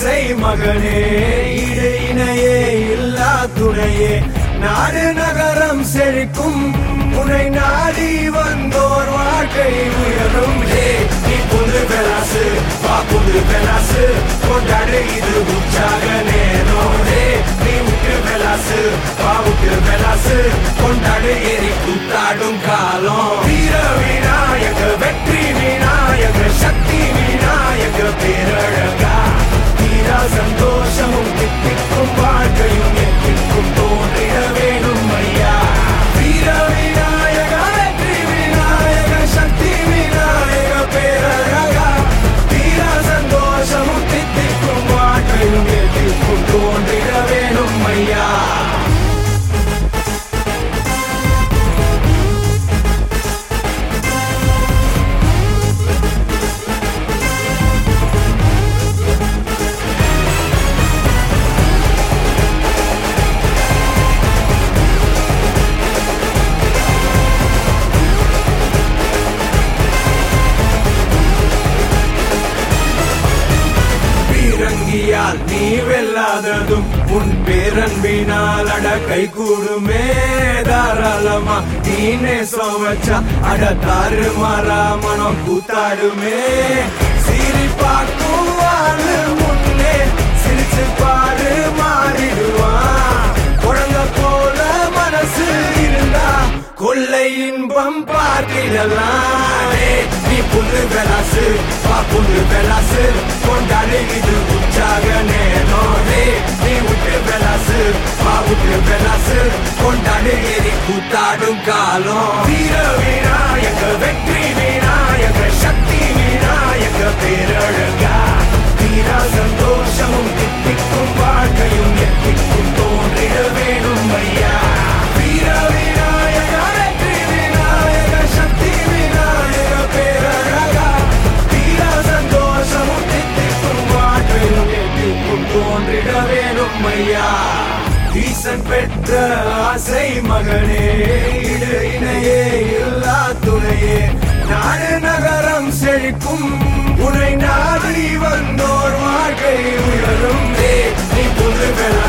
ஆசை மகனே இடு இணையே இல்லா துணையே நாடு நகரம் செழிக்கும் உன்னை நாடி வந்தோர் வாழ்க்கை உயரும் ஹே நீ புது பெலாசு வா புது பெலாசு கொண்டாடு இது உற்சாக நேரம் ஹே நீ விட்டு பெலாசு வா விட்டு பெலாசு கொண்டாடு ஏறி கூத்தாடும் காலம் வீர விநாயக வெற்றி விநாயக சக்தி விநாயக பேரழகா தீரா சந்தோஷமும் தித்திக்கும் வாழ்க்கையும் எத்திக்கும் தோன்றிட வேணும் ஐயா வீர விநாயக வெற்றி விநாயக சக்தி விநாயக பேரழகா தீரா சந்தோஷமும் தித்திக்கும் வாழ்க்கையும் எத்திக்கும் தோன்றிட வேணும் ஐயா பீரங்கியால் நீ வெல்லாததும் உன் பேரன்பினால் அட கை கூடுமே தாராளமா நீனே சோவச்சா அட தாறு மாறா மனம் கூத்தாடுமே சீறி பார்க்கும் ஆளு முன்னே சிரிச்சு பாரு மாறிடுவான் குழந்தை போல மனசு இருந்தா கொள்ளை இன்பம் பார்த்திடலாம் ஏய், நீ புது பெலாசு வா புது பெலாசு கொண்டாடு இது உற்சாக நேரம் ஏய், நீ விட்டு பெலாசு வா விட்டு பெலாசு கொண்டாடு ஏறி கூத்தாடும் காலம் வீர விநாயக வெற்றி விநாயக சக்தி விநாயக பேரழகா வீரா சந்தோஷமும் தித்திக்கும் வாழ்க்கையும் எத்திக்கும் தோன்றிட வேணும் ஐயா வீர விநாயக வெற்றி விநாயக சக்தி விநாயக பேரழகா வீரா சந்தோஷமும் தித்திக்கும் வாழ்க்கையும் எத்திக்கும் தோன்றிட வேணும் ஐயா ஈசன் பெற்ற ஆசை மகனே இடு இணையே இல்லா துணையே நாடு நகரம் செழிக்கும் உன்னை நாடி வந்தோர் வாழ்க்கை உயரும் ஏ, நீ புது பெலா